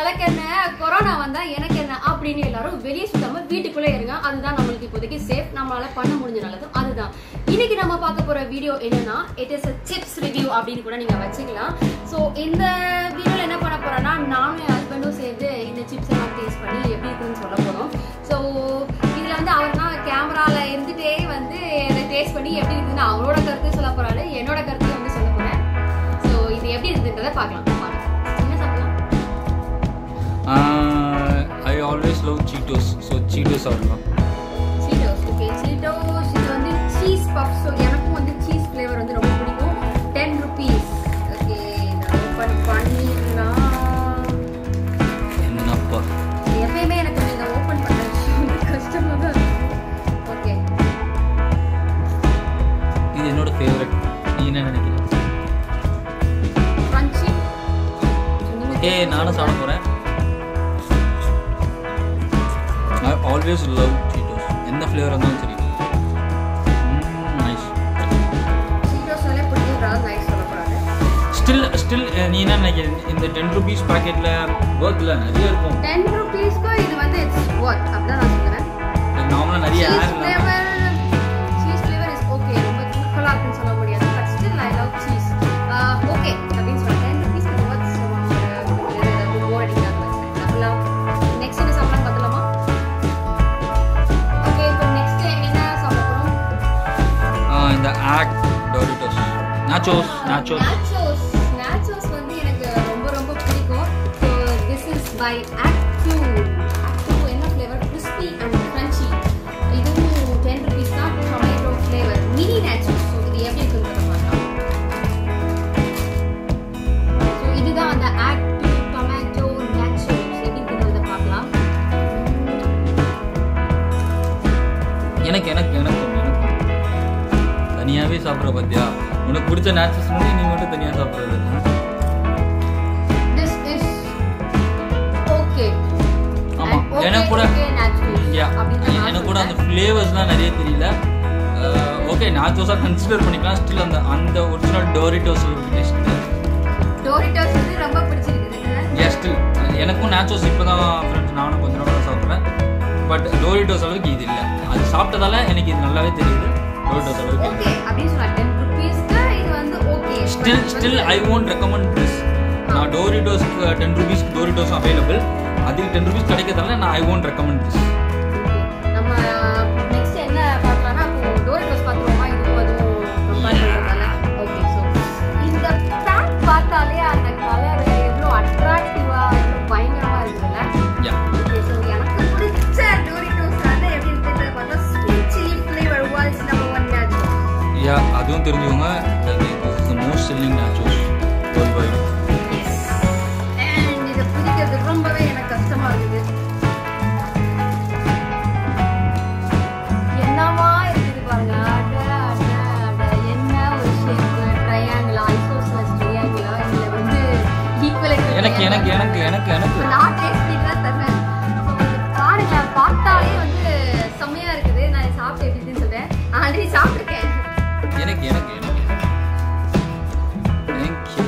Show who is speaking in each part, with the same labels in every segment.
Speaker 1: விளக்கு என்ன கொரோனா வந்தா எனக்கு என்ன அப்படின்னு எல்லாரும் வெளியே சுத்தாம வீட்டுக்குள்ளே இருங்க அதுதான் நம்மளுக்கு இப்போதைக்கு சேஃப் நம்மளால பண்ண முடிஞ்ச நல்லதும் அதுதான் இன்னைக்கு நம்ம பார்க்க போற வீடியோ என்னன்னா இட் இஸ் சிப்ஸ் ரிவ்யூ அப்படின்னு கூட நீங்க வச்சுக்கலாம் ஸோ இந்த வீடியோல என்ன பண்ண போறேன்னா நானும் என் ஹஸ்பண்டும் சேர்ந்து இந்த சிப்ஸ் எல்லாம் டேஸ்ட் பண்ணி எப்படி இருக்குன்னு சொல்ல போறோம் ஸோ இதுல வந்து அவர் தான் கேமரால இருந்துட்டே வந்து இதை டேஸ்ட் பண்ணி எப்படி இருக்குன்னு அவரோட கருத்து சொல்ல போறாரு என்னோட கருத்து வந்து சொல்ல போறேன் ஸோ இது எப்படி இருக்குன்றதை பார்க்கலாம் வாங்க. என்ன சாப்பிடலாம்
Speaker 2: I always love Cheetos so Cheetos சாப்பிடலாம்
Speaker 1: சீட்டோஸ் ஓகே சீட்டோஸ் இது வந்து சீஸ் பஃப் ஸோ எனக்கும் வந்து சீஸ் ஃப்ளேவர் வந்து ரொம்ப பிடிக்கும் டென் ருபீஸ் ஓகே நான் ஓப்பன் பண்ணிடலாம்
Speaker 2: என்னப்பா
Speaker 1: எப்பயுமே எனக்கு இந்த ஓப்பன் பண்ண விஷயம் வந்து கஷ்டமாக தான் ஓகே
Speaker 2: இது என்னோட ஃபேவரட் நீ என்ன நினைக்கிற
Speaker 1: கிரன்ச்சி
Speaker 2: ஓகே நானும் சாப்பிட போகிறேன் ஐ ஆல்வேஸ் லவ் சீட்டோஸ் எந்த ஃப்ளேவர் இருந்தாலும் சரி நைஸ்
Speaker 1: சீட்டோஸ்னாலே பிடிக்கிறதா நைஸ் சொல்ல போகிறாரு
Speaker 2: ஸ்டில் ஸ்டில் நீ என்ன நினைக்கிற இந்த டென் ருபீஸ் பாக்கெட்டில் ஒர்க்கில் நிறைய இருக்கும்
Speaker 1: டென் ருபீஸ்க்கு இது வந்து இட்ஸ் ஒர்க் அப்படிதான் நான் சொல்கிறேன்
Speaker 2: நார்மலாக நிறைய
Speaker 1: cheese
Speaker 2: add
Speaker 1: flavour cheese flavour is okay ரொம்ப தூக்கலா இருக்குன்னு சொல்ல முடியாது but still I love cheese okay அப்படின்னு சொல்லிட்டேன் ருபீஸ் வாட்ஸ் போர் அடிக்காது சாப்பிடலாம் நெக்ஸ்ட் என்ன சாப்பிடலாம் பார்த்தலாமா ஓகே இப்போ நெக்ஸ்ட் என்ன சாப்பிட போறோம்
Speaker 2: இந்த Act Doritos nachos nachos
Speaker 1: nachos nachos வந்து எனக்கு ரொம்ப ரொம்ப பிடிக்கும் so this is by Act Act என்ன ஃப்ளேவர் கிறிஸ்பி அண்ட் கிரன்ச்சி இதுவும் டென் ருபீஸ் தான் tomato flavour mini nachos so இது எப்படி இருக்குங்கிறத பார்க்கலாம் ஸோ இதுதான் அந்த ஆக்ட் டொமேட்டோ நாச்சோஸ் எப்படி இருக்குங்கிறத பார்க்கலாம்
Speaker 2: எனக்கு எனக்கு எனக்கு ஒண்ணு, எனக்கு தனியாகவே சாப்பிட்ற பார்த்தியா உனக்கு பிடிச்ச நேச்சர்ஸ் வந்து நீ மட்டும் தனியாக சாப்பிட்றது
Speaker 1: திஸ் இஸ் ஓகே
Speaker 2: ஆமாம் எனக்கு கூட Yeah. எனக்கு கூட அந்த ஃப்ளேவர்ஸ்லாம் நிறைய தெரியல ஓகே நாச்சோஸாக கன்சிடர் பண்ணிக்கலாம் ஸ்டில் அந்த அந்த ஒரிஜினல் டோரிட்டோஸ் டேஸ்ட்
Speaker 1: டோரிட்டோஸ் வந்து ரொம்ப பிடிச்சிருக்குது
Speaker 2: ஏ ஸ்டில் எனக்கும் நாச்சோஸ் இப்போ தான் ஃப்ரெண்ட்ஸ் நானும் கொஞ்ச நாளாக சாப்பிட்றேன் பட் டோரிட்டோஸ் அளவுக்கு இது இல்லை அது சாப்பிட்டதால எனக்கு இது நல்லாவே தெரியுது டோரிட்டோஸ் அளவுக்கு
Speaker 1: ஓகே அப்படின்னு சொல்லலாம் டென் ருபீஸ்க்கு இது வந்து okay
Speaker 2: still still I won't recommend this நான் டோரிட்டோஸ்க்கு டென் ருபீஸ்க்கு டோரிட்டோஸ் அவைலபிள் அதுக்கு டென் ருபீஸ் கிடைக்கிறதால நான் ஐ ஒன்ட் ரெக்கமெண்ட் திஸ்
Speaker 1: நம்ம நெக்ஸ்ட் என்ன பார்க்கலாம்னா அப்போ டோரிட்டோஸ் பார்த்துருவோமா இதுவும் அதுவும் கம்பேர் பண்ணுறதால ஓகே ஸோ இந்த பேக் பார்த்தாலே அந்த கலர் எவ்வளோ அட்ராக்டிவாக எவ்வளோ பயங்கரமாக இருக்குதுல்ல
Speaker 2: யா
Speaker 1: ஓகே ஸோ எனக்கு பிடிச்ச டோரிட்டோஸ் வந்து எப்படி இருக்குன்றது பார்த்தா sweet chilli flavour Walls number one natural
Speaker 2: yeah அதுவும் தெரிஞ்சுக்கோங்க this is the most selling nachos world wide
Speaker 1: and இதை பிடிக்கிறது ரொம்பவே எனக்கு கஷ்டமா இருக்குது என்னவா இருக்குது பாருங்க அட, அட, அட. என்ன ஒரு ஷேப் ட்ரையாங்கிளா ஐசோஸ்லஸ் ட்ரையாங்கிளா இல்ல வந்து ஈக்குவலேட்டர்
Speaker 2: எனக்கு எனக்கு எனக்கு எனக்கு எனக்கு
Speaker 1: நான் டேஸ்ட் பண்ணிட்டு தான் தருவேன் பாருங்க பார்த்தாலே வந்து செம்மையா இருக்குது நான் சாப்பிட்டு எப்படி இருக்குன்னு சொல்றேன் ஆல்ரெடி சாப்பிட்டுருக்கேன்
Speaker 2: எனக்கு எனக்கு எனக்கு தேங்க்யூ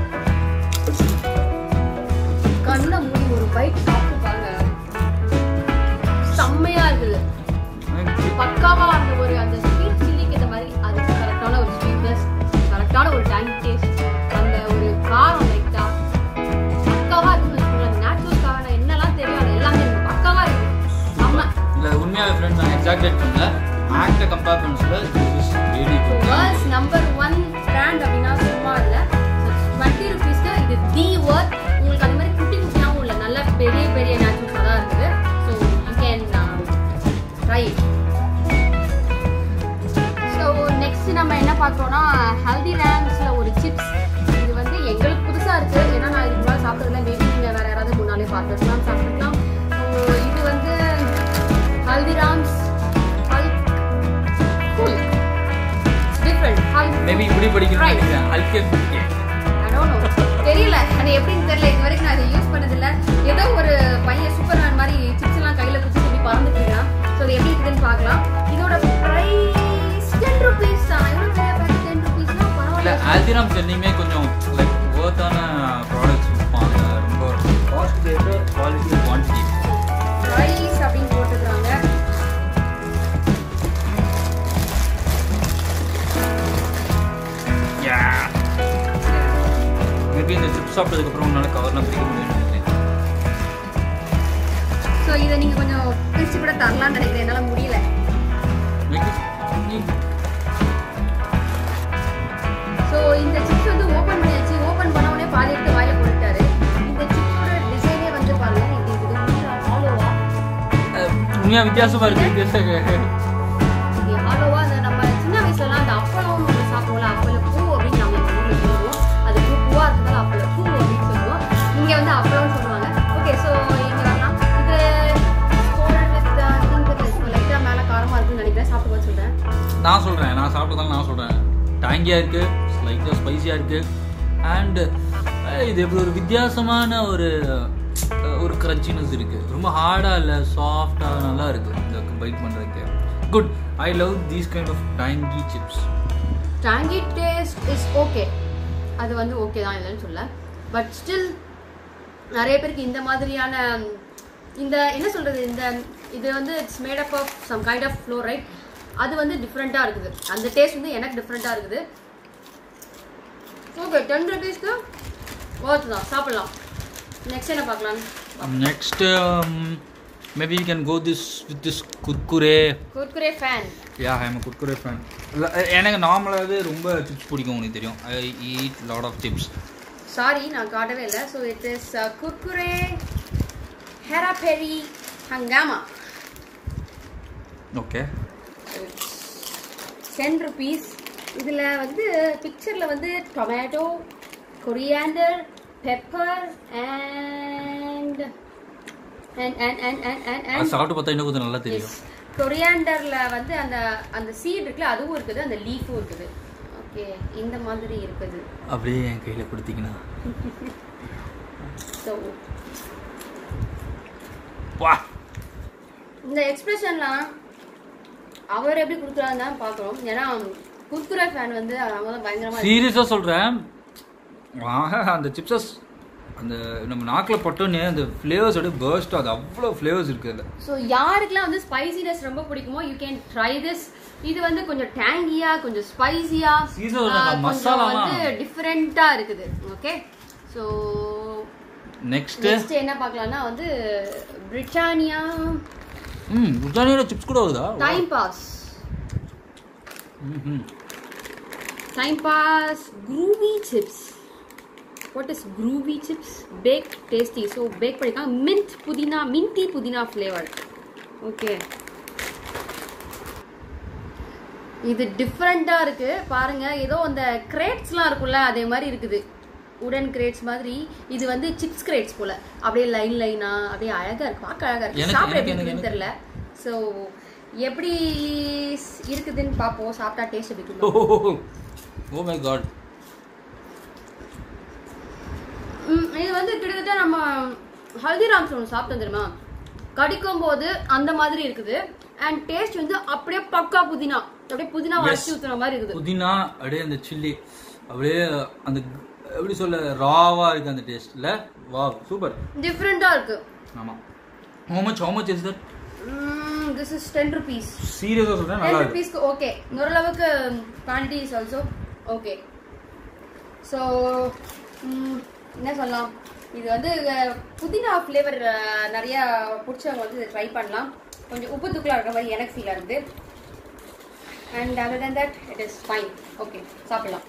Speaker 1: கண்ணை மூடி ஒரு பைட் சாப்பிட்டு பாருங்க செம்மையா இருக்குது பக்காவா அந்த ஒரு அந்த ஸ்வீட் சில்லிக்கு ஏற்ற மாதிரி அதுக்கு கரெக்டான ஒரு ஸ்வீட்னஸ் கரெக்டான ஒரு டைம் டேஸ்ட் அந்த ஒரு காரம் லைட்டா பக்காவா இருக்குன்னு வச்சுக்கோங்களேன் நேச்சுரல்காக என்னெல்லாம் தெரியும் அது எல்லாமே இருக்கு பக்காவா இருக்கு செம்ம
Speaker 2: இல்லை உண்மையாகவே ஃப்ரெண்ட் நான் எக்ஸாக்டேட் பண்ணல ஆக்டை கம்பேர் பண்ணல this is really good
Speaker 1: world's number one brand அப்படின்னா சும்மா இல்லை டுவெண்ட்டி ருபீஸ்க்கு இது தி ஒர்த் உங்களுக்கு அந்த மாதிரி குட்டி குட்டியாகவும் இல்லை நல்ல பெரிய பெரிய நேச்சுரல்ஸாக தான் இருக்குது so you can try so next நம்ம என்ன பார்க்குறோம்னா ஹல்தி ரேம்ஸில் ஒரு சிப்ஸ் இது வந்து எங்களுக்கு புதுசாக இருக்குது ஏன்னா நான் இதுக்கு முன்னாடி சாப்பிட்றதுல மேபி நீங்கள் வேறு யாராவது முன்னாலே பார்த்துருக்கலாம் சாப்பிட்டுக்கலாம் ஸோ இது வந்து Haldiram's hulk full different hulk
Speaker 2: maybe இப்படி படிக்கணும்னு
Speaker 1: Right.
Speaker 2: நினைக்கிறேன் ஹல்கே ஃபுல்கே
Speaker 1: I don't know. தெரியல அது எப்படின்னு தெரியல இது வரைக்கும் நான் அதை யூஸ் பண்ணதில்ல ஏதோ ஒரு பையன் சூப்பர் மேன் மாதிரி சிப்ஸ் எல்லாம் கையில குத்தி சொல்லி பறந்துட்டு இருக்கான் ஸோ அது எப்படி இருக்குதுன்னு பார்க்கலாம் இதோட ப்ரைஸ் டென் ருபீஸ் தான் எவ்வளோ பெரிய பேக்கெட் டென் ருபீஸ்னா
Speaker 2: இல்லை
Speaker 1: பரவாயில்ல
Speaker 2: ஆல்திராம்ஸ் என்னையுமே கொஞ்சம் லைக் ஒர்த்தான ப்ராடக்ட்ஸ் விற்பாங்க ரொம்ப காஸ்ட் ரேட்டு சாப்பிட்டதுக்கப்புறம் உங்களால் கவர்லாம் பிடிக்க முடியும்னு நினைக்கிறேன்
Speaker 1: ஸோ இதை நீங்கள் கொஞ்சம் பிரித்து கூட தரலாம்னு நினைக்கிறேன் என்னால் முடியல ஸோ இந்த சிப்ஸ் வந்து ஓப்பன் பண்ணியாச்சு ஓப்பன் பண்ண உடனே பாதி எடுத்து வாயில போட்டுட்டாரு இந்த சிப்ஸோட டிசைனே வந்து பாருங்க இது இது கொஞ்சம் ஹாலோவா
Speaker 2: உண்மையாக வித்தியாசமாக இருக்குது வித்தியாசம்
Speaker 1: இது ஹாலோவா அந்த நம்ம சின்ன வயசுலலாம் அந்த அப்பளம் ஒன்று சாப்பிடுவோம்ல அப்பள பூ அப்படின்னு நம்ம எங்க ஊர்ல சொல்லுவோம் அது பூ பூவா இருக்கிறதால அப்பள பூ அப்படின்னு சொல்லுவோம் இங்க வந்து அப்பளம்னு சொல்லுவாங்க ஓகே ஸோ இங்க வரலாம் இது ஸ்கோல்ட் வித் திங்க் லைட்டாக மேலே காரமா இருக்குன்னு நினைக்கிறேன் சாப்பிட்டு பார்த்து சொல்றேன்
Speaker 2: நான் சொல்கிறேன் நான் சாப்பிட்டதால நான் சொல்கிறேன் டேங்கியாக இருக்குது லைட்டாக ஸ்பைசியாக இருக்குது அண்டு இது எப்படி ஒரு வித்தியாசமான ஒரு அஹ், ஒரு கிரன்ச்சினஸ் இருக்குது ரொம்ப ஹார்டாக இல்லை சாஃப்டாக நல்லா இருக்குது இந்த பைட் பண்ணுறதுக்கு good I love these kind of tangy chips
Speaker 1: tangy taste is okay அது வந்து ஓகே தான் இல்லைன்னு சொல்ல பட் ஸ்டில் நிறைய பேருக்கு இந்த மாதிரியான இந்த என்ன சொல்றது இந்த இது வந்து it's made up of some kind of flour right அது வந்து டிஃப்ரெண்ட்டாக இருக்குது அந்த டேஸ்ட் வந்து எனக்கு டிஃப்ரெண்ட்டாக இருக்குது ஓகே டென் ருபீஸ்க்கு ஓர்த்து தான் சாப்பிடலாம் நெக்ஸ்ட் என்ன பார்க்கலாம்
Speaker 2: next maybe you can go this with this Kurkure
Speaker 1: Kurkure fan
Speaker 2: yeah I am Kurkure fan எனக்கு நார்மலாகவே ரொம்ப சிப்ஸ் பிடிக்கும் உனக்கு தெரியும் I eat lot of chips
Speaker 1: sorry நான் காட்டவே இல்லை so it is Kurkure Hera Pheri Hungama
Speaker 2: okay
Speaker 1: ten rupees இதில் வந்து பிக்சரில் வந்து tomato coriander pepper and and and and and and
Speaker 2: அது
Speaker 1: அண்ட்
Speaker 2: சாப்பிட்டு பார்த்தா இன்னும் கொஞ்சம் நல்லா தெரியும்
Speaker 1: கொரியாண்டரில் வந்து அந்த அந்த சீட் இருக்குல்ல அதுவும் இருக்குது அந்த லீஃபும் இருக்குது ஓகே இந்த மாதிரி இருக்குது
Speaker 2: அப்படியே என் கையில் கொடுத்தீங்கன்னா
Speaker 1: ஸோ
Speaker 2: வா
Speaker 1: இந்த எக்ஸ்பிரஷன்லாம் அவர் எப்படி கொடுக்குறாருன்னு தான் பார்க்குறோம் ஏன்னா குர்குரே ஃபேன் வந்து அவங்க தான் பயங்கரமாக
Speaker 2: சீரியஸாக சொல்கிறேன் அந்த சிப்ஸஸ் அந்த நம்ம நாக்கில் பட்டோன்னே அந்த ஃப்ளேவர்ஸ் அப்படியே பேர்ஸ்ட் அது அவ்வளோ ஃப்ளேவர்ஸ் இருக்குது அதில்
Speaker 1: ஸோ யாருக்கெல்லாம் வந்து ஸ்பைசினஸ் ரொம்ப பிடிக்குமோ யூ கேன் ட்ரை திஸ் இது வந்து கொஞ்சம் டேங்கியா கொஞ்சம் ஸ்பைசியா
Speaker 2: Caesar ஒரு
Speaker 1: கொஞ்சம்
Speaker 2: மசாலாலாம்.
Speaker 1: வந்து டிஃப்ரெண்டா இருக்குது ஓகே ஸோ
Speaker 2: நெக்ஸ்ட்டு
Speaker 1: நெக்ஸ்ட் என்ன பார்க்கலாம்னா வந்து பிரிட்டானியா
Speaker 2: ம் பிரிட்டானியோட சிப்ஸ் கூட வருதா
Speaker 1: time pass
Speaker 2: hmm
Speaker 1: time pass groovy chips what is groovy chips pack tasty so pack பண்ணிருக்காங்க மின்ட் புதினா மின்டி புதினா ஃப்ளேவர் ஓகே இது டிஃப்ரெண்ட்டாக இருக்கு பாருங்க ஏதோ அந்த கிரேட்ஸ்லாம் இருக்கும்ல அதே மாதிரி இருக்குது உடன் கிரேட்ஸ் மாதிரி இது வந்து சிப்ஸ் கிரேட்ஸ் போல அப்படியே லைன் லைனா அப்படியே அழகா இருக்கு பார்க்க அழகா இருக்கு
Speaker 2: எனக்கு-
Speaker 1: சாப்பிட
Speaker 2: எனக்கு-
Speaker 1: எப்படி
Speaker 2: எனக்கு-
Speaker 1: இருக்குன்னு தெரியல ஸோ எப்படி இருக்குதுன்னு பார்ப்போம் சாப்பிட்டா டேஸ்ட் எப்படி இருக்கும்
Speaker 2: ஓ மை காட்
Speaker 1: ம், இது வந்து கிட்டத்தட்ட நம்ம ஹல்திராம்ஸ் ஒன்று சாப்பிட்டோம் தெரியுமா கடிக்கும் போது அந்த மாதிரி இருக்குது அண்ட் டேஸ்ட் வந்து அப்படியே பக்கா புதினா அப்படியே புதினா வளர்ச்சி ஊத்துன மாதிரி இருக்குது
Speaker 2: புதினா அப்படியே அந்த சில்லி அப்படியே அந்த எப்படி சொல்ல ராவா இருக்கு அந்த டேஸ்ட்ல வா சூப்பர்
Speaker 1: டிஃப்ரெண்டா இருக்கு
Speaker 2: ஆமா how much how much is that
Speaker 1: this is ten rupees
Speaker 2: சீரியஸா சொல்றேன்
Speaker 1: டென்
Speaker 2: நல்லா இருக்கு
Speaker 1: ருபீஸ்க்கு ஓகே ஓரளவுக்கு quantity is also okay so என்ன சொல்லலாம் இது வந்து அஹ், புதினா ஃப்ளேவர் நிறைய பிடிச்சவங்க வந்து ட்ரை பண்ணலாம் கொஞ்சம் உப்பு தூக்கலாக இருக்கிற மாதிரி எனக்கு ஃபீல் ஆகுது and other than that it is fine okay சாப்பிடலாம்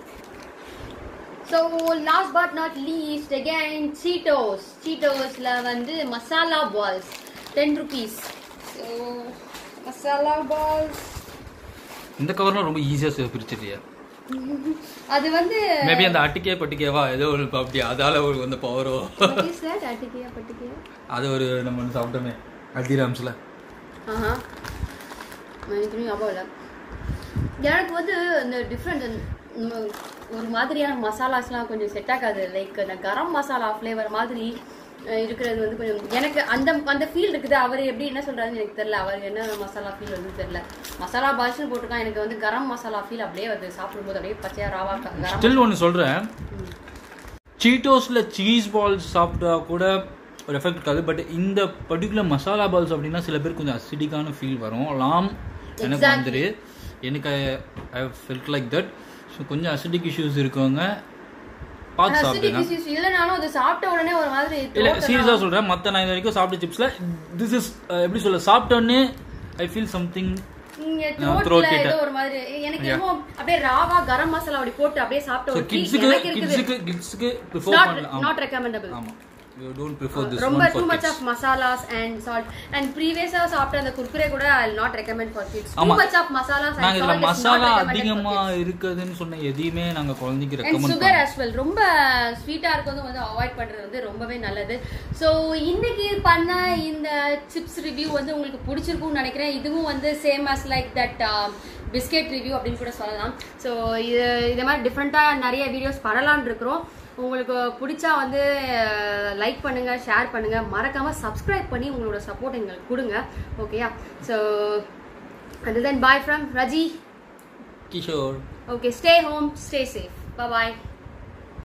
Speaker 1: so last but not least again Cheetos சீட்டோஸில் வந்து masala balls ten rupees so masala balls
Speaker 2: இந்த கவர்லாம் ரொம்ப ஈஸியா பிரிச்சிருக்கியா
Speaker 1: அது வந்து
Speaker 2: மேபி அந்த அட்டிக்கே பட்டிக்கேவா ஏதோ ஒரு அப்படி அதால ஒரு அந்த பவரோ
Speaker 1: What is that? அட்டிக்கையா பட்டிக்கையா
Speaker 2: அது ஒரு நம்ம ஒன்று சாப்பிட்டோமே ஹல்திராம்ஸ்ல
Speaker 1: ஆஹா எனக்கு ஞாபகம் இல்லை எனக்கு வந்து இந்த டிஃப்ரெண்ட் ஒரு மாதிரியான மசாலாஸ்லாம் கொஞ்சம் செட் ஆகாது லைக் இந்த கரம் மசாலா ஃப்ளேவர் மாதிரி அஹ், இருக்கிறது வந்து கொஞ்சம் எனக்கு அந்த அந்த ஃபீல் இருக்குது அவர் எப்படி என்ன சொல்றாருன்னு எனக்கு தெரியல அவர் என்ன மசாலா ஃபீல் வந்து தெரியல மசாலா பால்ஸ்னு போட்டிருக்கான் எனக்கு வந்து கரம் மசாலா ஃபீல் அப்படியே வருது சாப்பிடும்போது அப்படியே பச்சையா ராவா க- கரம்
Speaker 2: ஸ்டில் ஒன்று சொல்றேன் சீட்டோஸ்ல சீஸ் பால்ஸ் சாப்பிட்டா கூட ஒரு எஃபெக்ட் இருக்காது பட் இந்த பர்டிகுலர் மசாலா பால்ஸ் அப்படின்னா சில பேர் கொஞ்சம் அசிடிக்கான ஃபீல் வரும் லாம் எனக்கு
Speaker 1: Exactly.
Speaker 2: வந்துரு எனக்கு I felt like that so கொஞ்சம் அசிடிக் இஷ்யூஸ் இருக்கவங்க பார்த்து
Speaker 1: அசிடிட்டி
Speaker 2: சாப்பிடுங்க
Speaker 1: டிசீஸ் இல்லனாலும் அது சாப்பிட்ட உடனே ஒரு மாதிரி
Speaker 2: இல்ல
Speaker 1: throat
Speaker 2: சீரியஸா சொல்றேன் மத்த நான் இது வரைக்கும் சாப்பிட்ட சிப்ஸ்ல திஸ் இஸ் எப்படி சொல்ல சாப்பிட்ட உடனே ஐ ஃபீல் சம்திங்
Speaker 1: இங்க
Speaker 2: throat
Speaker 1: throatல
Speaker 2: கிட்ட.
Speaker 1: ஏதோ ஒரு மாதிரி எனக்கு என்னமோ அப்படியே ராவா கரம் மசாலா அப்படி போட்டு அப்படியே சாப்பிட்ட
Speaker 2: ஸோ
Speaker 1: ஒரு feel
Speaker 2: கிட்ஸுக்கு
Speaker 1: எனக்கு இருக்குது
Speaker 2: கிட்ஸுக்கு கிட்ஸுக்கு ப்ரிஃபர்
Speaker 1: நாட்
Speaker 2: பண்ணலாம்
Speaker 1: நாட் ரெக்கமெண்டபிள்
Speaker 2: ஆமா யூ டோன்ட் ப்ரிஃபர் திஸ்
Speaker 1: ரொம்ப
Speaker 2: one
Speaker 1: too
Speaker 2: for
Speaker 1: much of masalas and salt and ப்ரீவியஸா சாப்பிட்ட அந்த குர்குரே கூட I not recommend for kids too
Speaker 2: ஆமா.
Speaker 1: மச் ஆஃப் மசாலாஸ்
Speaker 2: நாங்க இதுல
Speaker 1: அண்ட்
Speaker 2: மசாலா
Speaker 1: சால்ட்
Speaker 2: அதிகமா இருக்குதுன்னு சொன்ன எதையுமே நாங்க குழந்தைக்கு
Speaker 1: and
Speaker 2: recommend
Speaker 1: sugar as well ரொம்ப ஸ்வீட்டா இருக்கிறது வந்து அவாய்ட் பண்றது வந்து ரொம்பவே நல்லது ஸோ இன்னைக்கு பண்ண இந்த சிப்ஸ் ரிவ்யூ வந்து உங்களுக்கு பிடிச்சிருக்கும்னு நினைக்கிறேன் இதுவும் வந்து same as like that biscuit review அப்படின்னு கூட சொல்லலாம் ஸோ இது இதே மாதிரி டிஃப்ரெண்ட்டாக நிறைய வீடியோஸ் பண்ணலாம்னு இருக்கிறோம் உங்களுக்கு பிடிச்சா வந்து லைக் பண்ணுங்க ஷேர் பண்ணுங்க மறக்காம சப்ஸ்கிரைப் பண்ணி உங்களோட சப்போர்ட் எங்களுக்கு கொடுங்க ஓகேயா so and then bye from Raji
Speaker 2: Kishore
Speaker 1: okay stay home stay safe bye bye